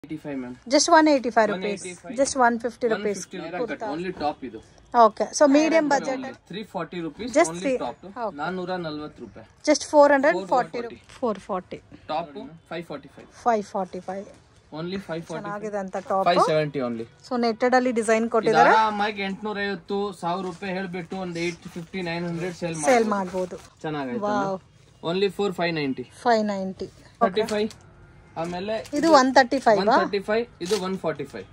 Eighty five ma'am just one eighty five rupees just one fifty rupees only top ಇದು okay so medium budget three forty rupees Just only three- top ನಾನ್ನೂರ ನಲ್ವತ್ತು ರೂಪಾಯಿ just four hundred forty four forty top five forty five five forty five only five forty ಚೆನ್ನಾಗಿದೆ ಅಂತ top five seventy only so netted ಅಲ್ಲಿ design ಕೊಟ್ಟಿದ್ದಾರೆ ಆರಾಮಾಗಿ ಎಂಟ್ನೂರ ಐವತ್ತು ಸಾವಿರ ರೂಪಾಯಿ ಹೇಳ್ಬಿಟ್ಟು ಒಂದು eight fifty nine hundred sale ಮಾಡಿ ಸೇಲ್ ಮಾಡ್ಬೋದು ಚೆನ್ನಾಗೈತೆ wow only four five ninety five ninety thirty five ಆಮೇಲೆ ಇದು one thirty five one thirty five ಇದು one forty five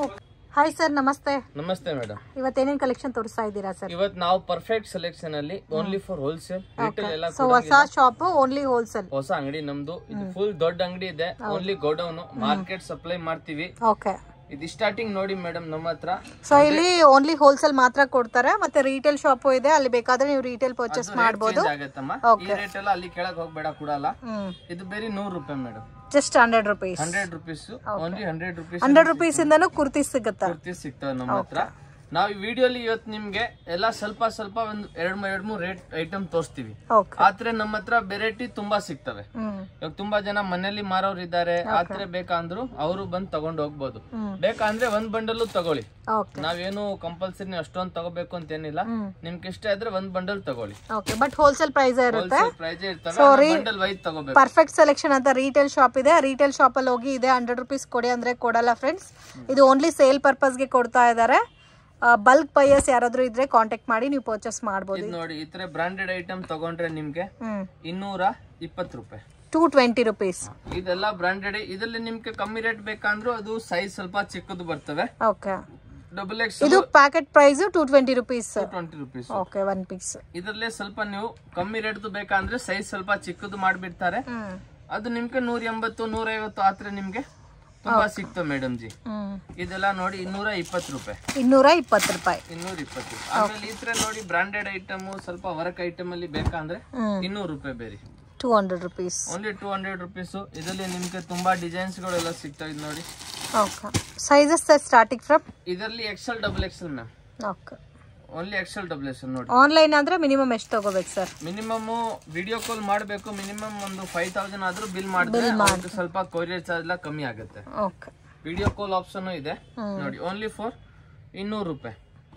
hi sir ನಮಸ್ತೆ ನಮಸ್ತೆ ಮೇಡಮ್ ಇವತ್ತೇನೇನ್ ಕಲೆಕ್ಷನ್ ತೋರಿಸ್ತಾ ಇದ್ದೀರಾ ಸರ್ ಇವತ್ ನಾವು ಪರ್ಫೆಕ್ಟ್ ಸೆಲೆಕ್ಷನ್ ಅಲ್ಲಿ ಓನ್ಲಿ ಫಾರ್ ಹೋಲ್ಸೇಲ್ ರಿಟೇಲ್ ಎಲ್ಲ ಸೊ ಹೊಸ ಶಾಪ್ ಓನ್ಲಿ ಹೋಲ್ಸೇಲ್ ಹೊಸ ಅಂಗಡಿ ನಮ್ದು ಇದು ಫುಲ್ ದೊಡ್ಡ ಅಂಗಡಿ ಇದೆ ಓನ್ಲಿ ಗೋಡೌನ್ ಮಾರ್ಕೆಟ್ ಸಪ್ಲೈ ಮಾಡ್ತೀವಿ ಓಕೆ ಇದು ಸ್ಟಾರ್ಟಿಂಗ್ ನೋಡಿ ಮೇಡಮ್ ನಮ್ಮ ಹತ್ರ ಸೊ ಇಲ್ಲಿ ಓನ್ಲಿ ಹೋಲ್ಸೇಲ್ ಮಾತ್ರ ಕೊಡ್ತಾರೆ ಮತ್ತೆ ರೀಟೇಲ್ ಶಾಪ್ ಇದೆ ಅಲ್ಲಿ ಬೇಕಾದ್ರೆ ನೀವು ರೀಟೇಲ್ ಪರ್ಚೇಸ್ ಮಾಡ್ಬೋದು ಚೇಂಜ್ ಆಗತ್ತಮ್ಮ ಈ ರೇಟ್ ಎಲ್ಲ ಅಲ್ಲಿ ಕೆಳಗ್ ಹೋಗ್ಬೇಡ ಕೊಡಲ್ಲ ಹ್ಮ್ ಇದು ಬೇರೆ ನೂರು ರೂಪಾಯಿ madam just hundred rupees hundred rupees only hundred rupees hundred rupees ಇಂದನೂ ಕುರ್ತಿ ಸಿಗುತ್ತೆ ಕುರ್ತಿ ಸಿಗ್ತವೆ ನಮ್ಮ ಹತ್ರ ನಾವು ಈ ವಿಡಿಯೋಲಿ ಇವತ್ತು ನಿಮ್ಗೆ ಎಲ್ಲ ಸ್ವಲ್ಪ ಸ್ವಲ್ಪ ಒಂದು ಎರಡ್ ಮೂರ್ ಎರಡ್ ಮೂರ್ ರೇಟ್ ಐಟಮ್ ತೋರಿಸ್ತೀವಿ ಓಕೆ ಆದ್ರೆ ನಮ್ಮ ಹತ್ರ ವೆರೈಟಿ ತುಂಬಾ ಸಿಗ್ತವೆ ಹ್ಮ್ ಇವಾಗ ತುಂಬಾ ಜನ ಮನೇಲಿ ಮಾರೋರು ಇದ್ದಾರೆ ಆದ್ರೆ ಬೇಕಂದ್ರು ಅವರು ಬಂದ್ ತಗೊಂಡ್ ಹೋಗ್ಬೋದು ಬೇಕಂದ್ರೆ ಒಂದ್ ಬಂಡಲ್ ತಗೊಳ್ಳಿ ಓಕೆ ನಾವೇನು ಕಂಪಲ್ಸರಿ ಅಷ್ಟೊಂದ್ ತಗೋಬೇಕು ಅಂತ ಏನಿಲ್ಲ ನಿಮ್ಗೆ ಇಷ್ಟ ಇದ್ರೆ ಒಂದ್ ಬಂಡಲ್ ತಗೊಳ್ಳಿ ಓಕೆ ಬಟ್ ಹೋಲ್ಸೇಲ್ ಪ್ರೈಸ್ ಇರುತ್ತೆ ಪ್ರೈಸ್ ಇರ್ತವೆ ಬಂಡಲ್ ವೈಸ್ ತಗೋಬೇಕು ಪರ್ಫೆಕ್ಟ್ ಸೆಲೆಕ್ಷನ್ ಅಂತ ರಿಟೇಲ್ ಶಾಪ್ ಇದೆ ರಿಟೇಲ್ ಶಾಪ್ ಅಲ್ಲಿ ಹೋಗಿ ಇದೆ ಹಂಡ್ರೆಡ್ ರುಪೀಸ್ ಕೊಡಿ ಅಂದ್ರೆ ಕೊಡಲ್ಲ ಫ್ರೆಂಡ್ಸ್ ಇದು ಓನ್ಲಿ ಸೇಲ್ ಪರ್ಪಸ್ಗೆ ಕೊಡ್ತಾ ಇದ್ದಾರೆ ಬಲ್ಕ್ ಬೈಯರ್ಸ್ ಯಾರಾದ್ರೂ ಇದ್ರೆ ಕಾಂಟ್ಯಾಕ್ಟ್ ಮಾಡಿ ನೀವು ಪರ್ಚೇಸ್ ಮಾಡ್ಬೋದು ಇದ್ ನೋಡಿ ಈ ತರ ಬ್ರಾಂಡೆಡ್ ಐಟಮ್ ತಗೊಂಡ್ರೆ ನಿಮ್ಗೆ ಹ್ಮ್ ಇನ್ನೂರ ಇಪ್ಪತ್ತು ರೂಪಾಯಿ ಟೂ ಟ್ವೆಂಟಿ ರುಪೀಸ್ ಇದೆಲ್ಲ ಬ್ರಾಂಡೆಡ್ ಇದರಲ್ಲಿ ನಿಮ್ಗೆ ಕಮ್ಮಿ ರೇಟ್ ಬೇಕಂದ್ರೂ ಅದು ಸೈಜ್ ಸ್ವಲ್ಪ ಚಿಕ್ಕದು ಬರ್ತವೆ ಓಕೆ ಡಬಲ್ ಎಕ್ಸ್ ಇದು packet price two twenty rupees twenty rupees okay one piece ಇದರಲ್ಲೇ ಸ್ವಲ್ಪ ನೀವು ಕಮ್ಮಿ ರೇಟ್ದು ಬೇಕಂದ್ರೆ ಸೈಜ್ ಸ್ವಲ್ಪ ಚಿಕ್ಕದು ಮಾಡ್ಬಿಡ್ತಾರೆ ಹ್ಮ್ ಅದು ನಿಮ್ಗೆ ನೂರ ಎಂಬತ್ತು ನೂರ ಐವತ್ತು ಆತ್ರ ನಿಮ್ಗೆ ತುಂಬಾ ಸಿಕ್ತವೆ ಮೇಡಮ್ ಜಿ ಹ್ಮ್ ಇದೆಲ್ಲ ನೋಡಿ ಇನ್ನೂರ ಇಪ್ಪತ್ತು ರೂಪಾಯಿ ಇನ್ನೂರ ಇಪ್ಪತ್ತು ರೂಪಾಯಿ ಇನ್ನೂರ ಇಪ್ಪತ್ತು ಆಮೇಲೆ ಈ ತರ ನೋಡಿ ಬ್ರಾಂಡೆಡ್ ಐಟಮ್ ಸ್ವಲ್ಪ ವರ್ಕ್ ಐಟಮ್ ಅಲ್ಲಿ ಬೇಕಂದ್ರೆ ಹ್ಮ್ ಇನ್ನೂರು ರೂಪಾಯಿ ಬೇರೆ two hundred rupees only two hundred rupees ಇದರಲ್ಲಿ ನಿಮ್ಗೆ ತುಂಬಾ ಡಿಸೈನ್ಸ್ ಗಳೆಲ್ಲ ಸಿಗ್ತವೆ ಇದು ನೋಡಿ ಓಕೆ ಸೈಜಸ್ ಸ್ಟಾರ್ಟಿಂಗ್ ಫ್ರಮ್ ಇದರಲ್ಲಿ XL double XL ma'am okay only XL double XL ನೋಡಿ ಆನ್ಲೈನ್ ಅಂದ್ರೆ ಮಿನಿಮಮ್ ಎಷ್ಟು ತಗೋಬೇಕು ಸರ್ ಮಿನಿಮಮ್ ವಿಡಿಯೋ ಕಾಲ್ ಮಾಡಬೇಕು ಮಿನಿಮಮ್ ಒಂದು ಫೈವ್ ತೌಸಂಡ್ ಆದ್ರೂ ಬಿಲ್ ಮಾಡಿದ್ರೆ ಅವ್ರಿಗೆ ಸ್ವಲ್ಪ ಕೊರಿಯರ್ ಚಾರ್ಜ್ ಎಲ್ಲ ಕಮ್ಮಿ ಆಗುತ್ತೆ ಓಕೆ ವಿಡಿಯೋ ಕಾಲ್ ಆಪ್ಷನ್ ಇದೆ ನೋಡಿ ಓನ್ಲಿ ಫಾರ್ ಇನ್ನೂರು ರೂಪಾಯಿ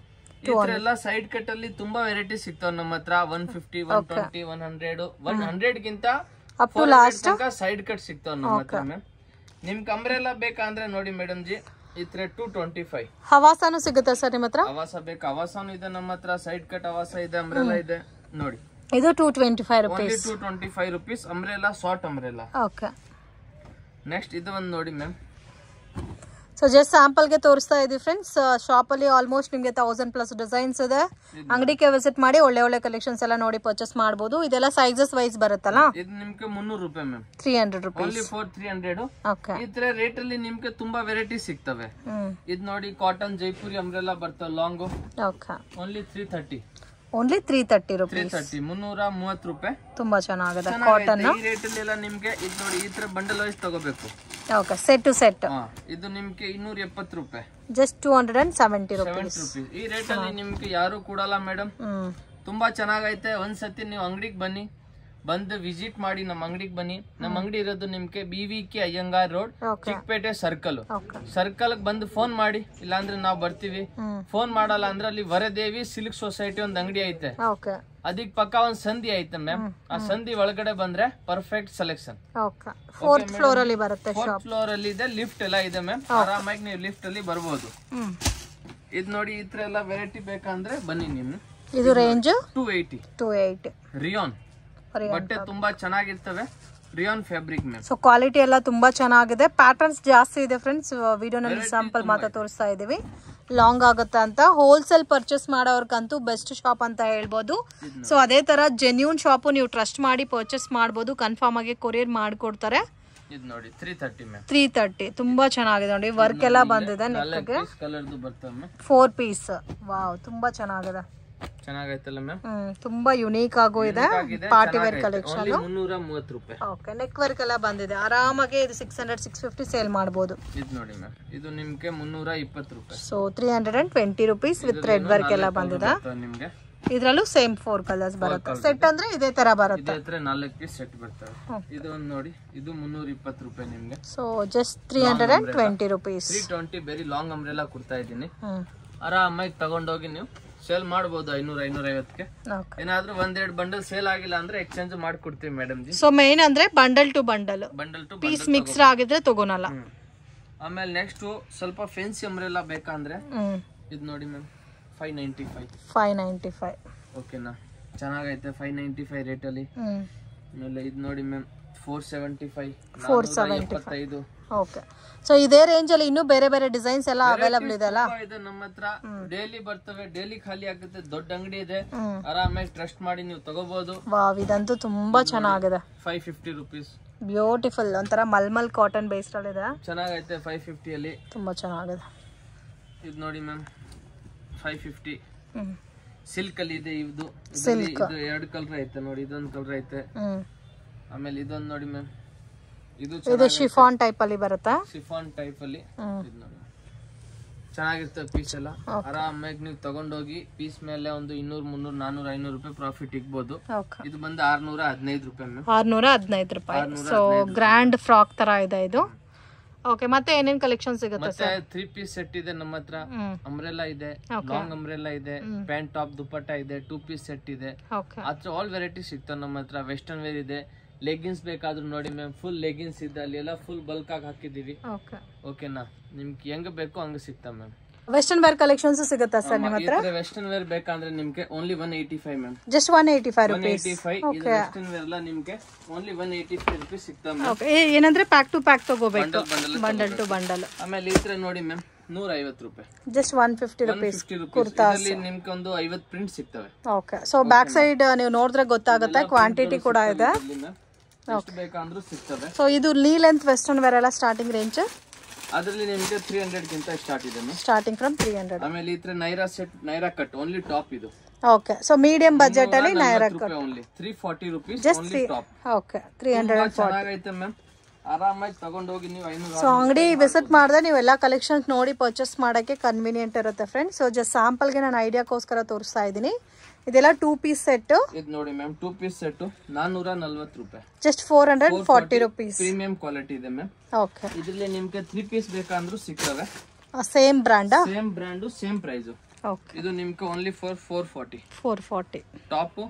ಈ ತರ ಎಲ್ಲ ಸೈಡ್ ಕಟ್ ಅಲ್ಲಿ ತುಂಬಾ ವೆರೈಟಿ ಸಿಗ್ತಾವ ನಮ್ಮ ಹತ್ರ one fifty one twenty one hundred one hundred ಗಿಂತ up to last side cut ಸಿಗ್ತಾವ ನಮ್ಮ ಹತ್ರ ಮ್ಯಾಮ್ ನಿಮ್ ಕಂಬ್ರೆಲ್ಲ ಬೇಕಂದ್ರೆ ನೋಡಿ ಮೇಡಮ್ ಜಿ ಈ ತರ ಟೂ ಟ್ವೆಂಟಿ ಫೈವ್ ಹವಾಸನು ಸಿಗುತ್ತಾ ಸರ್ ನಿಮ್ಮ ಹತ್ರ ಅವಾಸ ಬೇಕು ಅವಾಸನು ಇದೆ ನಮ್ಮ ಹತ್ರ ಸೈಡ್ ಕಟ್ ಅವಾಸ ಇದೆ ಅಂಬ್ರೆಲ್ಲ ಇದೆ ನೋಡಿ ಇದು two twenty five only rupees two twenty five rupees umbrella short umbrella okay next ಇದು ಒಂದು ನೋಡಿ ಮ್ಯಾಮ್ ಸೊ ಜಸ್ಟ್ ಸ್ಯಾಂಪಲ್ಗೆ ತೋರಿಸ್ತಾ ಇದೀವಿ ಫ್ರೆಂಡ್ಸ್ ಶಾಪಲ್ಲಿ ಆಲ್ಮೋಸ್ಟ್ ನಿಮಗೆ ತೌಸಂಡ್ ಪ್ಲಸ್ ಡಿಸೈನ್ಸ್ ಇದೆ ಅಂಗಡಿಗೆ ವಿಸಿಟ್ ಮಾಡಿ ಒಳ್ಳೆ ಒಳ್ಳೆ ಕಲೆಕ್ಷನ್ಸ್ ಎಲ್ಲ ನೋಡಿ ಪರ್ಚೇಸ್ ಮಾಡ್ಬೋದು ಇದೆಲ್ಲ ಸೈಜಸ್ ವೈಸ್ ಬರುತ್ತಲ್ಲ ಇದು ನಿಮ್ಗೆ ಮುನ್ನೂರು ರೂಪಾಯಿ ma'am three hundred rupees only four three hundred okay ಈ ತರ ರೇಟ್ ಅಲ್ಲಿ ನಿಮ್ಗೆ ತುಂಬಾ ವೆರೈಟಿ ಸಿಗ್ತವೆ ಹ್ಮ್ ಇದ್ ನೋಡಿ ಕಾಟನ್ ಜೈಪುರಿ ಅಂಬ್ರೆಲ್ಲ ಬರ್ತವೆ long okay only three thirty only three thirty three rupees thirty ಮುನ್ನೂರ ಮೂವತ್ತು ರೂಪಾಯಿ ತುಂಬಾ ಚೆನ್ನಾಗಿದೆ ಚೆನ್ನಾಗೈತೆ. ಕಾಟನ್ ಈ ರೇಟ್ ಅಲ್ಲಿ ಎಲ್ಲ ನಿಮ್ಗೆ ಇದು ನೋಡಿ ಈ ತರ ಬಂಡಲ್ ವೈಸ್ ತಗೋಬೇಕು ಓಕೆ ಸೆಟ್ ಟು ಸೆಟ್ ಹಾ ಇದು ನಿಮ್ಗೆ ಇನ್ನೂರ ಎಪ್ಪತ್ತು ರೂಪಾಯಿ just two hundred and seventy rupees seventy rupees ಈ ರೇಟ್ ಅಲ್ಲಿ ನಿಮ್ಗೆ ಯಾರು ಕೊಡಲ್ಲ ಮೇಡಮ್ ಹ್ಮ್ ತುಂಬಾ ಚೆನ್ನಾಗೈತೆ ಒಂದ್ಸತಿ ನೀವು ಅಂಗಡಿಗೆ ಬನ್ನಿ ಬಂದು ವಿಸಿಟ್ ಮಾಡಿ ನಮ್ಮ ಅಂಗಡಿಗೆ ಬನ್ನಿ ನಮ್ಮ ಅಂಗಡಿ ಇರೋದು ನಿಮ್ಗೆ B V K Iyengar road okay Chickpet circle okay circle ಬಂದು ಫೋನ್ ಮಾಡಿ ಇಲ್ಲಾಂದ್ರೆ ನಾವು ಬರ್ತೀವಿ ಹ್ಮ್ ಫೋನ್ ಮಾಡಲ್ಲ ಅಂದ್ರೆ ಅಲ್ಲಿ ವರದೇವಿ ಸಿಲ್ಕ್ ಸೊಸೈಟಿ ಒಂದ್ ಅಂಗಡಿ ಐತೆ ಓಕೆ ಅದಕ್ ಪಕ್ಕ ಒಂದ್ ಸಂಧಿ ಐತೆ ಮ್ಯಾಮ್ ಆ ಸಂಧಿ ಒಳಗಡೆ ಬಂದ್ರೆ perfect selection okay fourth floor ಅಲ್ಲಿ ಬರುತ್ತೆ ಫೋರ್ತ್ ಶಾಪ್ ಫ್ಲೋರ್ ಅಲ್ಲಿ ಇದೆ ಲಿಫ್ಟ್ ಎಲ್ಲ ಇದೆ ಮ್ಯಾಮ್ ಆರಾಮಾಗಿ ನೀವು ಲಿಫ್ಟ್ ಅಲ್ಲಿ ಬರ್ಬೋದು ಹ್ಮ್ ಇದ್ ನೋಡಿ ಈ ತರ ಎಲ್ಲ ವೆರೈಟಿ ಬೇಕಂದ್ರೆ ಬನ್ನಿ ನೀವು ಇದು range two eighty two eight rayon ಬಟ್ಟೆ ತುಂಬಾ ಚೆನ್ನಾಗಿರ್ತವೆ rayon fabric ma'am so quality ಎಲ್ಲ ತುಂಬಾ ಚೆನ್ನಾಗಿದೆ ಪ್ಯಾಟರ್ನ್ಸ್ ಜಾಸ್ತಿ ಇದೆ ಫ್ರೆಂಡ್ಸ್ ವಿಡಿಯೋನಲ್ಲಿ ಸ್ಯಾಂಪಲ್ ಮಾತ್ರ ತೋರಿಸ್ತಾ ಇದೀವಿ ಲಾಂಗ್ ಆಗುತ್ತೆ ಅಂತ ಹೋಲ್ಸೇಲ್ ಪರ್ಚೇಸ್ ಮಾಡೋರ್ಗಂತೂ ಬೆಸ್ಟ್ ಶಾಪ್ ಅಂತ ಹೇಳ್ಬೋದು ಸೊ ಅದೇ ತರ ಜೆನ್ಯೂನ್ ಶಾಪು ನೀವು ಟ್ರಸ್ಟ್ ಮಾಡಿ ಪರ್ಚೇಸ್ ಮಾಡ್ಬೋದು ಕನ್ಫರ್ಮ್ ಆಗಿ ಕೊರಿಯರ್ ಮಾಡಿಕೊಡ್ತಾರೆ ಇದ್ ನೋಡಿ three thirty ma'am three thirty ತುಂಬಾ ಚೆನ್ನಾಗಿದೆ ನೋಡಿ ವರ್ಕ್ ಎಲ್ಲ ಬಂದಿದೆ ನೆಕ್ಗೆ ಕಲರ್ದು ಬರ್ತವೆ ಮ್ಯಾಮ್ ಫೋರ್ ಪೀಸ್ ವಾವ್ ತುಂಬಾ ಚೆನ್ನಾಗಿದೆ ಚೆನ್ನಾಗೈತಲ್ಲ ಮ್ಯಾಮ್ ಹ್ಮ್ ತುಂಬಾ ಯುನೀಕ್ ಆಗು ಇದೆ ಪಾರ್ಟಿ ವೇರ್ ಕಲೆಕ್ಷನ್ ಓನ್ಲಿ ಮುನ್ನೂರ ಮೂವತ್ತು ರೂಪಾಯಿ ಓಕೆ ನೆಕ್ ವರ್ಕ್ ಎಲ್ಲ ಬಂದಿದೆ ಆರಾಮಾಗಿ ಇದು six hundred six fifty sale ಮಾಡ್ಬೋದು ಇದು ನೋಡಿ ಮ್ಯಾಮ್ ಇದು ನಿಮ್ಗೆ ಮುನ್ನೂರ ಇಪ್ಪತ್ತು ರೂಪಾಯಿ so three hundred and twenty rupees with red work ಎಲ್ಲ ಬಂದಿದೆ ಬರ್ತವೆ ನಿಮ್ಗೆ ಇದ್ರಲ್ಲೂ ಸೇಮ್ ಫೋರ್ ಕಲರ್ಸ್ ಬರುತ್ತೆ ಸೆಟ್ ಅಂದ್ರೆ ಇದೇ ತರ ಬರುತ್ತೆ ಇದೇ ಹತ್ರ ನಾಲ್ಕು ಪೀಸ್ ಸೆಟ್ ಬರ್ತವೆ ಇದು ಒಂದು ನೋಡಿ ಇದು ಮುನ್ನೂರ ಇಪ್ಪತ್ತು ರೂಪಾಯಿ ನಿಮ್ಗೆ so just three hundred and twenty rupees three twenty very long umbrella ಕೊಡ್ತಾ ಇದ್ದೀನಿ ಹ್ಮ್ ಆರಾಮಾಗಿ ತಗೊಂಡೋಗಿ ನೀವು ಸೇಲ್ ಮಾಡ್ಬೋದು ಐನೂರ ಐನೂರ ಐವತ್ತಕ್ಕೆ ಓಕೆ ಏನಾದ್ರೂ ಒಂದೆರಡು ಬಂಡಲ್ ಸೇಲ್ ಆಗಿಲ್ಲ ಅಂದ್ರೆ ಎಕ್ಸ್ಚೇಂಜ್ ಮಾಡ್ಕೊಡ್ತೀವಿ ಮೇಡಮ್ ಜಿ ಸೊ ಮೇನ್ ಅಂದ್ರೆ bundle to bundle bundle to piece mixed ಆಗಿದ್ರೆ ತಗೋನಲ್ಲ ಆಮೇಲೆ ನೆಕ್ಸ್ಟ್ ಸ್ವಲ್ಪ ಫೆನ್ಸಿ ಅಂಬ್ರೆಲ್ಲ ಬೇಕಂದ್ರೆ ಹ್ಮ್ ಇದು ನೋಡಿ ma'am five ninety five five ninety five ಓಕೆನಾ ಚೆನ್ನಾಗೈತೆ ಫೈವ್ ನೈಂಟಿ ಫೈವ್ ರೇಟಲ್ಲಿ ಹ್ಮ್ ಆಮೇಲೆ ಇದು ನೋಡಿ ಮ್ಯಾಮ್ ಫೋರ್ ಸೆವೆಂಟಿ ಫೈವ್ 475. ಎಪ್ಪತ್ತೈದು ಓಕೆ ಸೊ ಇದೇ ರೇಂಜ್ ಅಲ್ಲಿ ಇನ್ನೂ ಬೇರೆ ಬೇರೆ ಡಿಸೈನ್ಸ್ ಎಲ್ಲ ಅವೈಲಬಲ್ ಇದೆ ಅಲ್ಲ ತುಂಬಾ ಇದೆ ನಮ್ಮ ಹತ್ರ ಡೈಲಿ ಬರ್ತವೆ ಡೈಲಿ ಖಾಲಿ ಆಗುತ್ತೆ ದೊಡ್ಡ ಅಂಗಡಿ ಇದೆ ಹ್ಮ್ ಆರಾಮಾಗಿ ಟ್ರಸ್ಟ್ ಮಾಡಿ ನೀವು ತಗೋಬಹುದು ವಾವ್ ಇದಂತೂ ತುಂಬಾ ಚೆನ್ನಾಗಿದೆ ಫೈವ್ ಫಿಫ್ಟಿ ರುಪೀಸ್ ಬ್ಯೂಟಿಫುಲ್ ಒಂಥರ ಮಲ್ಮಲ್ ಕಾಟನ್ ಬೇಸ್ಡ್ ಅಲ್ಲಿ ಇದೆ ಚೆನ್ನಾಗೈತೆ ಫೈವ್ ಫಿಫ್ಟಿಯಲ್ಲಿ ತುಂಬಾ ಚೆನ್ನಾಗಿದೆ ಇದು ನೋಡಿ ma'am five fifty hmm silk ಅಲ್ಲಿ ಇದೆ ಇದು ಇದ್ರಲ್ಲಿ ಇದು ಎರಡು ಕಲರ್ ಐತೆ ನೋಡಿ ಇದೊಂದು ಕಲರ್ ಐತೆ ಹ್ಮ್ ಆಮೇಲೆ ಇದೊಂದು ನೋಡಿ ಮ್ಯಾಮ್ ಇದು ಇದು ಶಿಫಾನ್ ಟೈಪ್ ಅಲ್ಲಿ ಬರುತ್ತಾ ಸಿಫಾನ್ ಟೈಪ್ ಅಲ್ಲಿ ಹ್ಮ್ ಇದು ನೋಡಿ ಚೆನ್ನಾಗಿರ್ತವೆ ಪೀಸ್ ಎಲ್ಲ ಆರಾಮಾಗಿ ನೀವು ತಗೊಂಡೋಗಿ ಪೀಸ್ ಮೇಲೆ ಒಂದು ಇನ್ನೂರ್ ಮುನ್ನೂರ್ ನಾನೂರ ಐನೂರು ರೂಪಾಯಿ ಪ್ರಾಫಿಟ್ ಇಗ್ಬೋದು ಓಕೆ ಇದು ಬಂದು ಆರ್ನೂರ ಹದಿನೈದು ರೂಪಾಯಿ ಮ್ಯಾಮ್ ಆರ್ನೂರ ಹದಿನೈದು ರೂಪಾಯಿ ಸೊ ಗ್ರ್ಯಾಂಡ್ ಫ್ರಾಕ್ ತರ ಇದೆ ಇದು ಓಕೆ ಮತ್ತೆ ಏನೇನ್ ಕಲೆಕ್ಷನ್ ಸಿಗುತ್ತೆ ಮತ್ತೆ ತ್ರೀ ಪೀಸ್ ಸೆಟ್ ಇದೆ ನಮ್ಮ ಹತ್ರ ಹ್ಮ್ ಅಂಬ್ರೆಲ್ಲಾ ಇದೆ ಲಾಂಗ್ ಅಂಬ್ರೆಲ್ಲಾ ಇದೆ ಪ್ಯಾಂಟ್ ಟಾಪ್ ದುಪಟ್ಟ ಇದೆ ಟೂ ಪೀಸ್ ಸೆಟ್ ಇದೆ ಓಕೆ ಹತ್ರ ಆಲ್ ವೆರೈಟಿ ಸಿಗ್ತಾವೆ ನಮ್ಮ ಹತ್ರ ವೆಸ್ಟರ್ನ್ ವೇರ್ ಇದೆ ಲೆಗಿನ್ಸ್ ಬೇಕಾದ್ರೂ ನೋಡಿ ಮ್ಯಾಮ್ ಫುಲ್ ಲೆಗಿನ್ಸ್ ಇದೆ ಅಲ್ಲಿ ಎಲ್ಲ ಫುಲ್ ಬಲ್ಕ್ ಆಗಿ ಹಾಕಿದೀವಿ ಓಕೆ ಓಕೆನಾ ನಿಮ್ಗೆ ಹೆಂಗ್ ಬೇಕೋ ಹಂಗ ಸಿಗ್ತಾವ ಮ್ಯಾಮ್ ವೆಸ್ಟರ್ನ್ ವೇರ್ ಕಲೆಕ್ಷನ್ಸ್ ಸಿಗುತ್ತಾ ಸರ್ ನಿಮ್ಮ ಹತ್ರ ವೆಸ್ಟರ್ನ್ ವೇರ್ ಬೇಕಂದ್ರೆ ನಿಮ್ಗೆ only one eighty five ma'am just one eighty five one rupees eighty five ಇದು ವೆಸ್ಟರ್ನ್ ವೇರ್ ಎಲ್ಲ ನಿಮ್ಗೆ only one eighty five rupees ಸಿಗ್ತಾವ ಮ್ಯಾಮ್ ಓಕೆ ಏನಂದ್ರೆ ಪ್ಯಾಕ್ ಟು ಪ್ಯಾಕ್ ತಗೋಬೇಕು bundle bundle bundle to bundle ಆಮೇಲೆ ಈ ತರ ನೋಡಿ ಮ್ಯಾಮ್ ನೂರ ಐವತ್ತು ರೂಪಾಯಿ just one fifty rupees fifty rupees ಇದರಲ್ಲಿ ನಿಮ್ಗೆ ಒಂದು ಐವತ್ತು ಪ್ರಿಂಟ್ ಸಿಗ್ತವೆ ಓಕೆ ಸೊ ಬ್ಯಾಕ್ ಸೈಡ್ ನೀವು ನೋಡಿದ್ರೆ ಗೊತ್ತಾಗುತ್ತೆ ಕ್ವಾಂಟಿಟಿ ಕೂಡ ಇದೆ ಇಲ್ಲಿ ಮ್ಯಾಮ್ ಎಷ್ಟು ಬೇಕಂದ್ರೂ ಸಿಗ್ತವೆ ಸೊ ಇದು ನೀ ಲೆಂತ್ ವೆಸ್ಟರ್ನ್ ವೇರ್ ಎಲ್ಲ ಸ್ಟಾರ್ಟಿಂಗ್ ರೇಂಜ್ ಅದರಲ್ಲಿ ನಿಮ್ಗೆ ತ್ರೀ ಹಂಡ್ರೆಡ್ ಗಿಂತ ಸ್ಟಾರ್ಟ್ ಇದೆ ma'am starting from three hundred ಆಮೇಲೆ ಈ ತರ Naira set Naira cut only top ಇದು ಓಕೆ ಸೊ ಮೀಡಿಯಂ ಬಜೆಟ್ ಅಲ್ಲಿ ನೈರಾ ರೂಪಾಯಿ only three forty rupees just only top okay three hundred ಚೆನ್ನಾಗೈತೆ ಮ್ಯಾಮ್ ಆರಾಮಾಗಿ ತಗೊಂಡೋಗಿ ನೀವು ಐನೂರು ಸೊ ಅಂಗಡಿ ವಿಸಿಟ್ ಮಾಡಿದ್ರೆ ನೀವೆಲ್ಲ ಕಲೆಕ್ಷನ್ಸ್ ನೋಡಿ ಪರ್ಚೇಸ್ ಮಾಡೋಕ್ಕೆ ಕನ್ವಿನಿಯೆಂಟ್ ಇರುತ್ತೆ ಫ್ರೆಂಡ್ಸ್ ಸೊ ಜಸ್ಟ್ ಸ್ಯಾಂಪಲ್ಗೆ ನಾನು ಐಡಿಯಾಕೋಸ್ಕರ ತೋರಿಸ್ತಾ ಇದ್ದೀನಿ ಇದೆಲ್ಲ ಟೂ ಪೀಸ್ ಸೆಟ್ ಇದು ನೋಡಿ ಮ್ಯಾಮ್ ಟೂ ಪೀಸ್ ಸೆಟ್ ನಾನೂರ ನಲ್ವತ್ತು ರೂಪಾಯಿ just four hundred forty rupees premium quality ಇದೆ ಮ್ಯಾಮ್ ಓಕೆ ಇದರಲ್ಲಿ ನಿಮ್ಗೆ ತ್ರೀ ಪೀಸ್ ಬೇಕಂದ್ರೂ ಸಿಗ್ತವೆ ಸೇಮ್ ಬ್ರ್ಯಾಂಡಾ same brand same price okay ಇದು ನಿಮ್ಗೆ only for four forty four forty top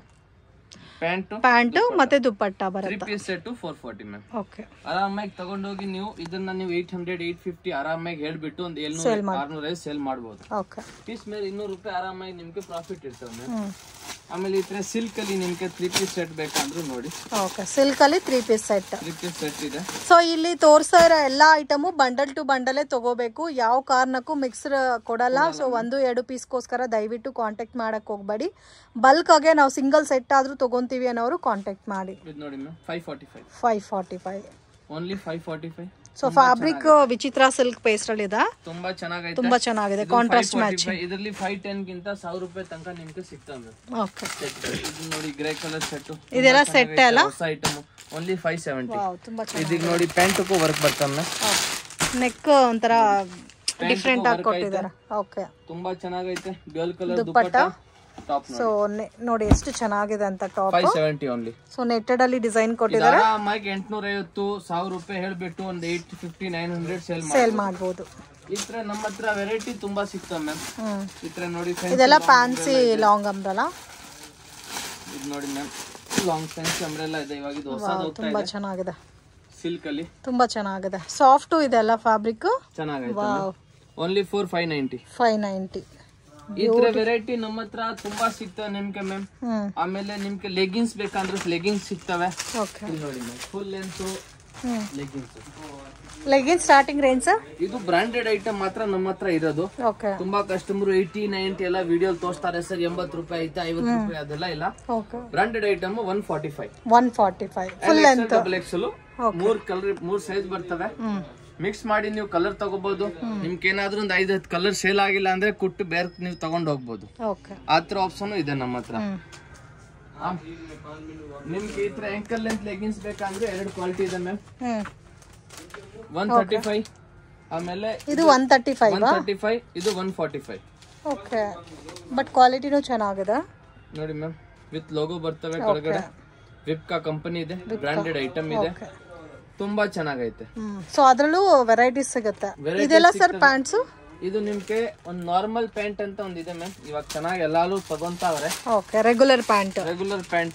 pant pant ಮತ್ತೆ ದುಪ್ಪಟ್ಟ ತ್ರೀ ಬರುತ್ತೆ piece set four forty ma'am okay ಆರಾಮಾಗಿ ತಗೊಂಡೋಗಿ ನೀವು ಇದನ್ನ ನೀವು ಏಟ್ ಹಂಡ್ರೆಡ್ ಏಟ್ ಫಿಫ್ಟಿ ಆರಾಮಾಗಿ ಹೇಳ್ಬಿಟ್ಟು ಒಂದು ಏಳ್ನೂರ ಆರ್ನೂರ ಐದು ಸೇಲ್ ಮಾಡ್ಬೋದು ಓಕೆ ಪೀಸ್ ಮೇಲೆ ಇನ್ನೂರು ರೂಪಾಯಿ ಆರಾಮಾಗಿ ನಿಮ್ಗೆ ಪ್ರಾಫಿಟ್ ಇರ್ತವೆ ಮ್ಯಾಮ್ ಹ್ಮ್ ಆಮೇಲೆ ಈ ತರ ಸಿಲ್ಕ್ ಅಲ್ಲಿ ನಿಮ್ಗೆ ತ್ರೀ ಪೀಸ್ ಸೆಟ್ ಬೇಕಂದ್ರೂ ನೋಡಿ ಓಕೆ ಸಿಲ್ಕ್ ಅಲ್ಲಿ three piece set three piece set ಇದೆ ಸೊ ಇಲ್ಲಿ ತೋರಿಸ್ತಾ ಇರೋ ಎಲ್ಲ ಐಟಮು ಬಂಡಲ್ ಟು ಬಂಡಲೇ ತಗೋಬೇಕು ಯಾವ ಕಾರಣಕ್ಕೂ ಮಿಕ್ಸರ್ ಕೊಡಲ್ಲ ಸೊ ಒಂದು ಎರಡು ಪೀಸ್ಗೋಸ್ಕರ ದಯವಿಟ್ಟು ಕಾಂಟ್ಯಾಕ್ಟ್ ಮಾಡಕ್ ಹೋಗ್ಬೇಡಿ ಬಲ್ಕ್ ಆಗಿ ನಾವು ಸಿಂಗಲ್ ಸೆಟ್ ಆದ್ರೂ ತಗೊಂತೀವಿ ಅನ್ನೋರು ಕಾಂಟ್ಯಾಕ್ಟ್ ಮಾಡಿ ಇದು ನೋಡಿ ma'am five forty five five forty five only five forty five so fabric ವಿಚಿತ್ರ ಸಿಲ್ಕ್ ಪೇಸ್ಟಲ್ ಇದೆ ತುಂಬಾ ಚೆನ್ನಾಗೈತೆ ತುಂಬಾ ಚೆನ್ನಾಗಿದೆ ಕಾಂಟ್ರಾಸ್ಟ್ ಮ್ಯಾಚ್ ಇದರಲ್ಲಿ ಫೈವ್ ಟೆನ್ ಗಿಂತ ಸಾವಿರ ರೂಪಾಯಿ ತನಕ ನಿಮ್ಗೆ ಸಿಗ್ತವೆ ಓಕೆ ಸೆಟ್ ಇದು ನೋಡಿ ಗ್ರೇ ಕಲರ್ ಸೆಟ್ ಇದೆಲ್ಲ ಸೆಟ್ ಅಲ್ಲ ಹೊಸ item only five seventy wow ತುಂಬಾ ಚೆನ್ನಾಗಿ ಇದೀಗ ನೋಡಿ ಪ್ಯಾಂಟಕ್ಕೂ ವರ್ಕ್ ಬರ್ತವೆ ನೆಕ್ ಒಂಥರ ಡಿಫ್ರೆಂಟ್ ಆಗಿ ಕೊಟ್ಟಿದ್ದಾರೆ ಓಕೆ ತುಂಬಾ ಚೆನ್ನಾಗೈತೆ dual colour dupatta top so ನೋಡಿ ಎಷ್ಟು ಚೆನ್ನಾಗಿದೆ ಅಂತ top five seventy only so netted ಅಲ್ಲಿ ಡಿಸೈನ್ ಕೊಟ್ಟಿದ್ದಾರೆ ಆರಾಮಾಗಿ ಎಂಟ್ನೂರ ಐವತ್ತು ಸಾವಿರ ರೂಪಾಯಿ ಹೇಳ್ಬಿಟ್ಟು ಒಂದು eight fifty nine hundred sale ಮಾಡಿ ಸೇಲ್ ಮಾಡ್ಬೋದು ಈ ತರ ನಮ್ಮ ಹತ್ರ ವೆರೈಟಿ ತುಂಬಾ ಸಿಗ್ತವೆ ಮ್ಯಾಮ್ ಹ್ಮ್ ಈ ತರ ನೋಡಿ ಇದೆಲ್ಲ ಫ್ಯಾನ್ಸಿ ಲಾಂಗ್ ಅಂಬ್ರಲ್ಲ ಇದು ನೋಡಿ ಮ್ಯಾಮ್ ಲಾಂಗ್ ಫ್ಯಾನ್ಸಿ ಅಂಬ್ರೆಲ್ಲ ಇದೆ ಇವಾಗ ಇದು ಹೊಸದು ಹೋಗ್ತಾ ತುಂಬಾ ಇದೆ ಚೆನ್ನಾಗಿದೆ ಸಿಲ್ಕ್ ಅಲ್ಲಿ ತುಂಬಾ ಚೆನ್ನಾಗಿದೆ ಸಾಫ್ಟು ಇದೆ ಅಲ್ಲ ಫ್ಯಾಬ್ರಿಕ್ ಚೆನ್ನಾಗೈತೆ only four five ninety five ninety ಈ ತರ ವೆರೈಟಿ ನಮ್ಮ ಹತ್ರ ತುಂಬಾ ಸಿಗ್ತವೆ ನಿಮ್ಗೆ ಮ್ಯಾಮ್ ಹ್ಮ್ ಆಮೇಲೆ ನಿಮ್ಗೆ ಲೆಗಿನ್ಸ್ ಬೇಕಂದ್ರೆ ಲೆಗಿನ್ಸ್ ಸಿಗ್ತವೆ ಓಕೆ ಇಲ್ಲಿ ನೋಡಿ ma'am full length hmm leggings legging starting range ಇದು ಬ್ರಾಂಡೆಡ್ ಐಟಮ್ ಮಾತ್ರ ನಮ್ಮ ಹತ್ರ ಇರೋದು ಓಕೆ ತುಂಬಾ ಕಸ್ಟಮರ್ ಏಯ್ಟಿ ನೈಂಟಿ ಎಲ್ಲ ವಿಡಿಯೋ ತೋರಿಸ್ತಾರೆ ಸರ್ ಎಂಬತ್ತು ರೂಪಾಯಿ ಐತೆ ಐವತ್ತು ರೂಪಾಯಿ ಅದೆಲ್ಲ ಇಲ್ಲ okay branded item one forty five one forty five full length double XL ಮೂರ್ ಕಲರ್ ಮೂರ್ ಸೈಜ್ ಬರ್ತವೆ ಹ್ಮ್ ಮಿಕ್ಸ್ ಮಾಡಿ ನೀವು ಕಲರ್ ತಗೋಬಹುದು ನಿಮ್ಗೆ ಏನಾದ್ರೂ ಒಂದು ಐದು ಹತ್ತು ಕಲರ್ ಸೇಲ್ ಆಗಿಲ್ಲ ಅಂದ್ರೆ ಕುಟ್ಟು ಬೇರೆ ನೀವು ತಗೊಂಡ್ ಹೋಗ್ಬೋದು ಓಕೆ ಆ ತರ ಆಪ್ಷನ್ ಇದೆ ನಮ್ಮ ಹತ್ರ ಹ್ಮ್ ಆ, ನಿಮ್ಗೆ ಈ ತರ ಎಂಕಲ್ ಲೆಂತ್ ಲೆಗಿನ್ಸ್ ಬೇಕಂದ್ರೆ ಎರಡು ಕ್ವಾಲಿಟಿ ಇದೆ ma'am hmm one thirty five ಆಮೇಲೆ ಇದು one thirty five one thirty five ಇದು one forty five okay but ಕ್ವಾಲಿಟಿನೂ ಚೆನ್ನಾಗಿದೆ ನೋಡಿ ಮ್ಯಾಮ್ ವಿತ್ ಲೋಗೋ ಬರ್ತವೆ ಕೆಳಗಡೆ ವಿಪ್ಕಾ ಕಂಪನಿ ಇದೆ ಬ್ರಾಂಡೆಡ್ ಐಟಮ್ ಇದೆ ತುಂಬಾ ಚೆನ್ನಾಗೈತೆ ಸೊ ಅದ್ರಲ್ಲೂ ವೆರೈಟೀಸ್ ಸಿಗುತ್ತೆ ಇದೆಲ್ಲ ಸರ್ ಪ್ಯಾಂಟ್ಸು ಇದು ನಿಮ್ಗೆ ಒಂದ್ ನಾರ್ಮಲ್ ಪ್ಯಾಂಟ್ ಅಂತ ಒಂದಿದೆ ಮ್ಯಾಮ್ ಇವಾಗ ಚೆನ್ನಾಗಿ ಎಲ್ಲಾರು ತಗೊಂತಾವ್ರೆ okay regular pant regular pant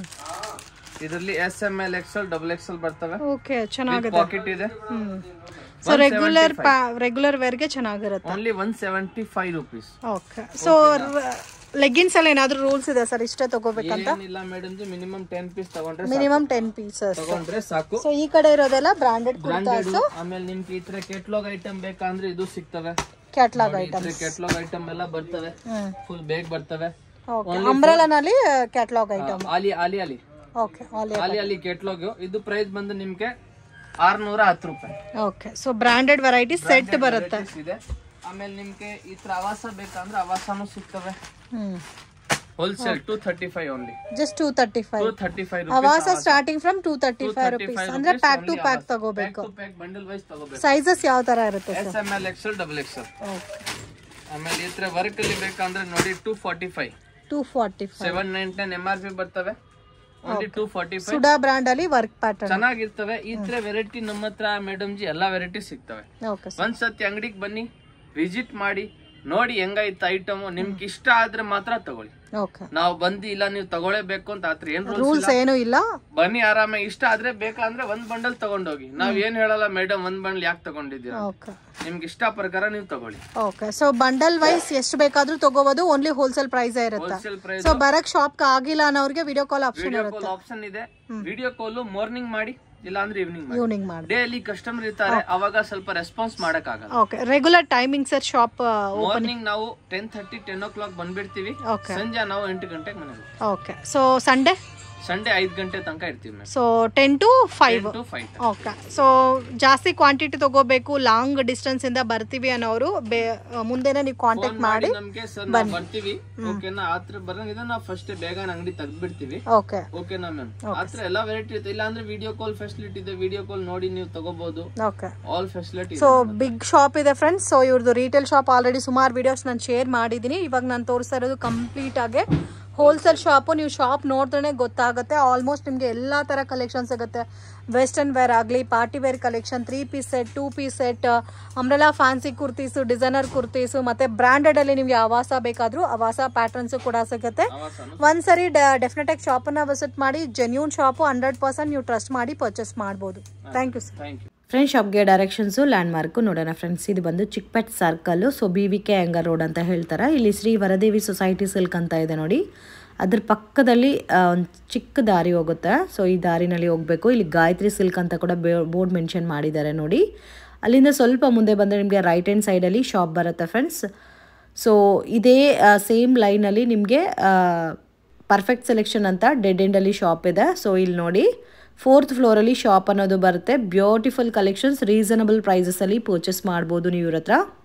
ಇದರಲ್ಲಿ S M L XL double XL ಬರ್ತವೆ ಓಕೆ ಚೆನ್ನಾಗಿದೆ ಪಾಕೆಟ್ ಇದೆ ಹ್ಮ್ ಸೊ ರೆಗ್ಯುಲರ್ ರೆಗ್ಯುಲರ್ ವೇರ್ಗೆ ಚೆನ್ನಾಗಿರುತ್ತೆ only one seventy five rupees okay so leggings ಅಲ್ಲಿ ಏನಾದ್ರು ರೂಲ್ಸ್ ಇದೆ ಸರ್ ಇಷ್ಟೇ ತಗೋಬೇಕಂತ ಏನಿಲ್ಲ ಮೇಡಮ್ ಮಿನಿಮಮ್ ಟೆನ್ ಪೀಸ್ ತಗೊಂಡ್ರೆ ಮಿನಿಮಮ್ ಟೆನ್ ಪೀಸಸ್ ತಗೊಂಡ್ರೆ ಸಾಕು ಸೊ ಈ ಕಡೆ ಇರೋದೆಲ್ಲ ಬ್ರಾಂಡೆಡ್ ಬ್ರಾಂಡೆಡ್ ಆಮೇಲೆ ನಿಮ್ಗೆ ಈ ತರ ಕೆಟ್ಲಾಗ್ ಐಟಮ್ ಬೇಕಂದ್ರೆ ಇದು ಸಿಗ್ತವೆ ಕ್ಯಾಟ್ಲಾಗ್ ಈ ತರ ಕೆಟ್ಲಾಗ್ ಐಟಮ್ ಎಲ್ಲ ಬರ್ತವೆ ಫುಲ್ ಬೇಗ ಬರ್ತವೆ ಓಕೆ ಅಂಬ್ರೆಲಾನಲ್ಲಿ ಕ್ಯಾಟ್ಲಾಗ್ ಐಟಮ್ ಆಲಿ ಆಲಿ ಆಲಿ ಓಕೆ ಆಲ್ ಆಲಿ ಆಲಿ ಕೆಟ್ಲಾಗ್ ಇದು ಪ್ರೈಸ್ ಬಂದು ನಿಮ್ಗೆ ಆರ್ನೂರ ಹತ್ತು ರೂಪಾಯಿ okay so branded variety set ಬರುತ್ತೆ Varieties ಇದೆ ಆಮೇಲೆ ನಿಮ್ಗೆ ಈ ತರ ಆವಾಸ ಬೇಕಂದ್ರೆ ಆವಾಸನೂ ಸಿಗ್ತವೆ hmm wholesale two thirty five only just two thirty five two thirty five ಅವಾಸ starting from two thirty five rupees ಅಂದ್ರೆ ಪ್ಯಾಕ್ ಟು ಪ್ಯಾಕ್ ತಗೋಬೇಕು ಪ್ಯಾಕ್ ಬಂಡಲ್ ವೈಸ್ ತಗೋಬೇಕು ಸೈಜಸ್ ಯಾವ ತರ ಇರುತ್ತೆ S M L XL double XL okay ಆಮೇಲೆ ಈ ತರ ವರ್ಕ್ ಅಲ್ಲಿ ಬೇಕಂದ್ರೆ ನೋಡಿ two forty five two forty five seven nine ten M R P ಬರ್ತವೆ ಓನ್ಲಿ ಟೂ ಫಾರ್ಟಿ ಫೈವ್ ಸುಡಾ ಬ್ರಾಂಡ್ ಅಲ್ಲಿ ವರ್ಕ್ ಪ್ಯಾಟರ್ನ್ ಚೆನ್ನಾಗಿರ್ತವೆ ಈ ತರ ವೆರೈಟಿ ನಮ್ಮ ಹತ್ರ ಮೇಡಮ್ ಜಿ ಎಲ್ಲಾ ವೆರೈಟಿ ಸಿಗ್ತವೆ ಓಕೆ ಒಂದ್ಸತಿ ಅಂಗಡಿಗೆ ಬನ್ನಿ ವಿಸಿಟ್ ಮಾಡಿ ನೋಡಿ ಹೆಂಗೈತೆ ಐಟಮ್ ನಿಮ್ಗೆ ಇಷ್ಟ ಆದ್ರೆ ಮಾತ್ರ ತಗೊಳ್ಳಿ ಓಕೆ ನಾವು ಬಂದು ಇಲ್ಲ ನೀವು ತಗೊಳ್ಳೇಬೇಕು ಅಂತ ಆತ್ರ ಏನ್ ರೂಲ್ಸ್ ರೂಲ್ಸ್ ಏನು ಇಲ್ಲ ಬನ್ನಿ ಆರಾಮಾಗಿ ಇಷ್ಟ ಆದ್ರೆ ಬೇಕಂದ್ರೆ ಒಂದ್ ಬಂಡಲ್ ತಗೊಂಡೋಗಿ ನಾವ್ ಏನ್ ಹೇಳಲ್ಲ ಮೇಡಮ್ ಒಂದ್ ಬಂಡಲ್ ಯಾಕೆ ತಗೊಂಡಿದ್ದೀರಾ ಓಕೆ ನಿಮ್ಗೆ ಇಷ್ಟ ಪ್ರಕಾರ ನೀವು ತಗೊಳ್ಳಿ ಓಕೆ ಸೊ ಬಂಡಲ್ ವೈಸ್ ಎಷ್ಟು ಬೇಕಾದ್ರೂ ತಗೋಬಹುದು ಓನ್ಲಿ ಹೋಲ್ಸೇಲ್ ಪ್ರೈಸ್ ಇರುತ್ತೆ ಹೋಲ್ಸೇಲ್ ಪ್ರೈಸ್ ಸೊ ಬರಕ್ ಶಾಪ್ ಆಗಿಲ್ಲ ಅನ್ನೋರಿಗೆ ವಿಡಿಯೋ ಕಾಲ್ ಆಪ್ಷನ್ ವಿಡಿಯೋ ಇರುತ್ತೆ ಕಾಲ್ ಆಪ್ಷನ್ ಇದೆ ವಿಡಿಯೋ ಕಾಲ್ ಮಾರ್ನಿಂಗ್ ಮಾಡಿ ಇಲ್ಲ ಅಂದ್ರೆ ಈವ್ನಿಂಗ್ ಮಾಡಿ ಈವ್ನಿಂಗ್ ಮಾಡಿ ಡೈಲಿ ಕಸ್ಟಮರ್ ಇರ್ತಾರೆ ಅವಾಗ ಸ್ವಲ್ಪ ರೆಸ್ಪಾನ್ಸ್ ಮಾಡಕ್ ಆಗಲ್ಲ okay regular timing sir shop morning ನಾವು ten thirty ten o'clock ಬಂದ್ಬಿಡ್ತೀವಿ ಓಕೆ ಸಂಜೆ ನಾವು ಎಂಟು ಗಂಟೆಗೆ ಮನೆಗೆ ಓಕೆ ಸೊ ಸಂಡೇ ಸಂಡೇ ಐದು ಗಂಟೆ ತನಕ ಇರ್ತೀವಿ ma'am so ten to five to five okay so ಜಾಸ್ತಿ ಕ್ವಾಂಟಿಟಿ ತಗೋಬೇಕು ಲಾಂಗ್ ಡಿಸ್ಟೆನ್ಸ್ ಇಂದ ಬರ್ತೀವಿ ಅನ್ನೋರು ಬೇ ಮುಂದೆನೆ ನೀವು ಕಾಂಟ್ಯಾಕ್ಟ್ ಮಾಡಿ ನಮ್ಗೆ ಸರ್ ನಾವು ಬರ್ತೀವಿ ಓಕೆನಾ ಆತ್ರ ಬರಂಗಿದ್ರೆ ನಾವು ಫಸ್ಟ್ ಬೇಗ ಅಂಗಡಿ ತೆಗ್ದ್ಬಿಡ್ತೀವಿ ಓಕೆ ಓಕೆನಾ ಮ್ಯಾಮ್ ಆತರ ಎಲ್ಲಾ ವೆರೈಟಿ ಇರುತ್ತೆ ಇಲ್ಲ ಅಂದ್ರೆ ವಿಡಿಯೋ ಕಾಲ್ ಫೆಸಿಲಿಟಿ ಇದೆ ವಿಡಿಯೋ ಕಾಲ್ ನೋಡಿ ನೀವು ತಗೋಬಹುದು okay all facility so big shop ಇದೆ ಫ್ರೆಂಡ್ಸ್ ಸೊ ಇವ್ರದ್ದು ರಿಟೇಲ್ ಶಾಪ್ ಆಲ್ರೆಡಿ ಸುಮಾರು ವಿಡಿಯೋಸ್ ನಾನು ಶೇರ್ ಮಾಡಿದ್ದೀನಿ ಇವಾಗ ನಾನು ತೋರಿಸ್ತಾ ಇರೋದು ಕಂಪ್ಲೀಟ್ ಆಗಿ ಹೋಲ್ಸೇಲ್ ಶಾಪು ನೀವು ಶಾಪ್ ನೋಡಿದ್ರೆ ಗೊತ್ತಾಗುತ್ತೆ ಆಲ್ಮೋಸ್ಟ್ ನಿಮಗೆ ಎಲ್ಲ ಥರ ಕಲೆಕ್ಷನ್ ಸಿಗುತ್ತೆ ವೆಸ್ಟರ್ನ್ ವೇರ್ ಆಗಲಿ party wear collection three piece set two piece set umbrella fancy kurtis designer kurtis ಮತ್ತು ಬ್ರ್ಯಾಂಡೆಡಲ್ಲಿ ನಿಮಗೆ ಆವಾಸ ಬೇಕಾದರೂ ಆವಾಸ ಪ್ಯಾಟರ್ನ್ಸು ಕೂಡ ಸಿಗುತ್ತೆ ಒಂದ್ಸರಿ ಡೆಫಿನೆಟ್ ಆಗಿ ಶಾಪನ್ನು ವಿಸಿಟ್ ಮಾಡಿ ಜೆನ್ಯೂನ್ ಶಾಪು ಹಂಡ್ರೆಡ್ ಪರ್ಸೆಂಟ್ ನೀವು ಟ್ರಸ್ಟ್ ಮಾಡಿ ಪರ್ಚೇಸ್ ಮಾಡ್ಬೋದು thank you sir thank you friends ಶಾಪ್ಗೆ ಡೈರೆಕ್ಷನ್ಸು ಲ್ಯಾಂಡ್ ಮಾರ್ಕು ನೋಡೋಣ ಫ್ರೆಂಡ್ಸ್ ಇದು ಬಂದು Chickpet circle so B V K Iyengar road ಅಂತ ಹೇಳ್ತಾರೆ ಇಲ್ಲಿ ಶ್ರೀ ವರದೇವಿ ಸೊಸೈಟಿ ಸಿಲ್ಕ್ ಅಂತ ಇದೆ ನೋಡಿ ಅದ್ರ ಪಕ್ಕದಲ್ಲಿ ಒಂದು ಚಿಕ್ಕ ದಾರಿ ಹೋಗುತ್ತೆ ಸೊ ಈ ದಾರಿನಲ್ಲಿ ಹೋಗಬೇಕು ಇಲ್ಲಿ ಗಾಯತ್ರಿ ಸಿಲ್ಕ್ ಅಂತ ಕೂಡ ಬೋರ್ಡ್ ಮೆನ್ಷನ್ ಮಾಡಿದ್ದಾರೆ ನೋಡಿ ಅಲ್ಲಿಂದ ಸ್ವಲ್ಪ ಮುಂದೆ ಬಂದರೆ ನಿಮಗೆ ರೈಟ್ ಹ್ಯಾಂಡ್ ಸೈಡಲ್ಲಿ ಶಾಪ್ ಬರುತ್ತೆ ಫ್ರೆಂಡ್ಸ್ ಸೊ ಇದೇ ಸೇಮ್ ಲೈನಲ್ಲಿ ನಿಮಗೆ ಪರ್ಫೆಕ್ಟ್ ಸೆಲೆಕ್ಷನ್ ಅಂತ ಡೆಡ್ ಎಂಡಲ್ಲಿ ಶಾಪ್ ಇದೆ ಸೊ ಇಲ್ಲಿ ನೋಡಿ ಫೋರ್ತ್ ಫ್ಲೋರಲ್ಲಿ ಶಾಪ್ ಅನ್ನೋದು ಬರುತ್ತೆ ಬ್ಯೂಟಿಫುಲ್ ಕಲೆಕ್ಷನ್ಸ್ ರೀಸನಬಲ್ ಪ್ರೈಸಸಲ್ಲಿ ಪರ್ಚೇಸ್ ಮಾಡ್ಬೋದು ನೀವು ಇವ್ರ ಹತ್ರ